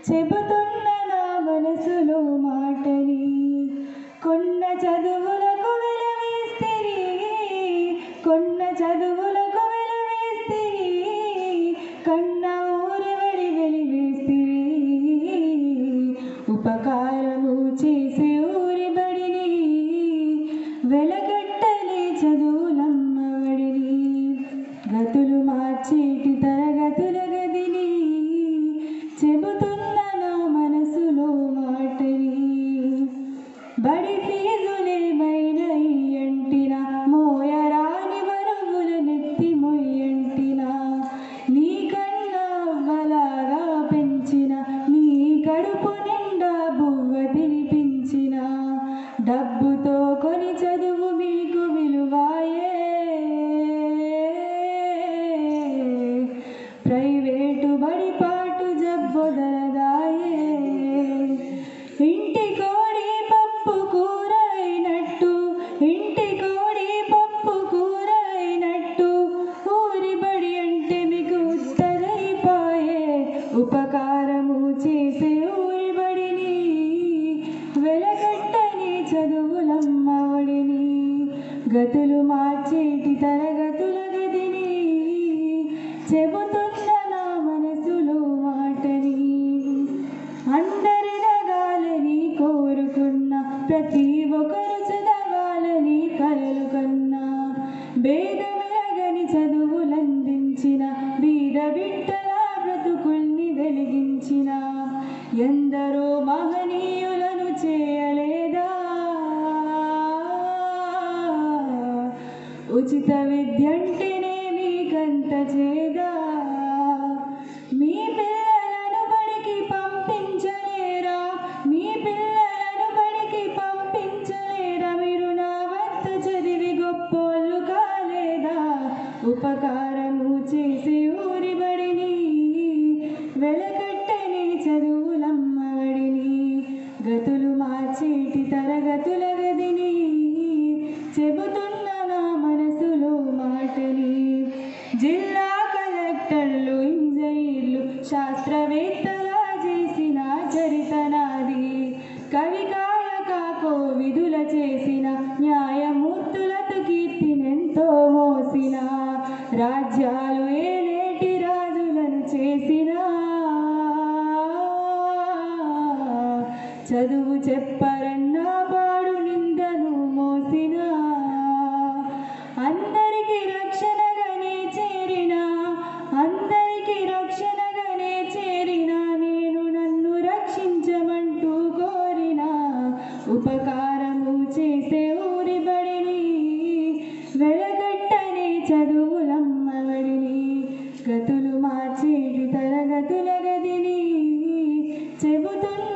చెబుతున్న నా మనసులో మాటని కొన్న చదువులకు వెలవేస్తిరి కొన్న చదువులకు వెలవేస్తిరి కన్న ఊరి వెలి వెలివేస్తిరి ఉపకారము చేసే ఊరి బడిని వెలగట్టని చదువులమ్మ వడిని గతులు మార్చేటి తరగతుల గదిని చెబుతున్న నా మనసులో మాటని బడి ఫీజులేమైన ఎంటిన మోయరాని బరువుల నెత్తి మొయ్యంటిన నీకన్నా అవ్వలాగా పెంచిన నీ కడుపు నిండా బువ్వ తినిపించిన డబ్బుతో కొని చదువు మీకు విలువాయే ప్రైవేటు బడి పాటు జబ్బొదలదాయే ఇంటి కోడి పప్పు కూర అయినట్టు ఇంటి కోడి పప్పు కూర అయినట్టు ఊరి బడి అంటే మీకు ఉత్తరైపాయే ఉపకారము చేసే ఊరి బడిని వెలగట్టని చదువులమ్మ ఒడిని గతులు మార్చేటి తరగతుల గదిని చెబుతున్న నా మనసులో మాటని అందరి నగాలని కోరుకున్న ప్రతి ఒక్కరు చదవాలని కలలు కన్నా భేదమెరగని చదువులందించిన బీద బిడ్డల బ్రతుకుల్ని వెలిగించిన ఎందరో మహనీయులను చేయలేదా ఉచిత విద్యంటేనే మీకంత చేదా మీ పిల్లలను బడికి పంపించలేరా మీ పిల్లలను బడికి పంపించలేరా మీరు నా వంతు చదివి గొప్పోళ్ళు కాలేదా ఉపకారము చేసి ఊరి బడిని వెలకట్టని చదువులమ్మ బడిని గతులు మార్చేటి తరగతుల గదిని చెబుతున్న నా మనసులో మాటని జిల్లా కలెక్టర్లు ఇంజనీర్లు శాస్త్రవేత్తలా చేసిన చరిత నాది కవి కాయక కోవిదుల చేసిన న్యాయమూర్తులతో కీర్తినెంతో మోసిన రాజ్యాలు ఏలేటి రాజులను చేసిన చదువు చెప్పరన్నా పాడు నిందను మోసిన అందరికి రక్షణగానే చేరిన అందరికి రక్షణగానే చేరిన నేను నన్ను రక్షించమంటూ కోరిన ఉపకారము చేసే ఊరి బడిని వెలగట్టని చదువులమ్మ బడిని గతులు మార్చేటి తరగతుల గదిని చెబుతున్న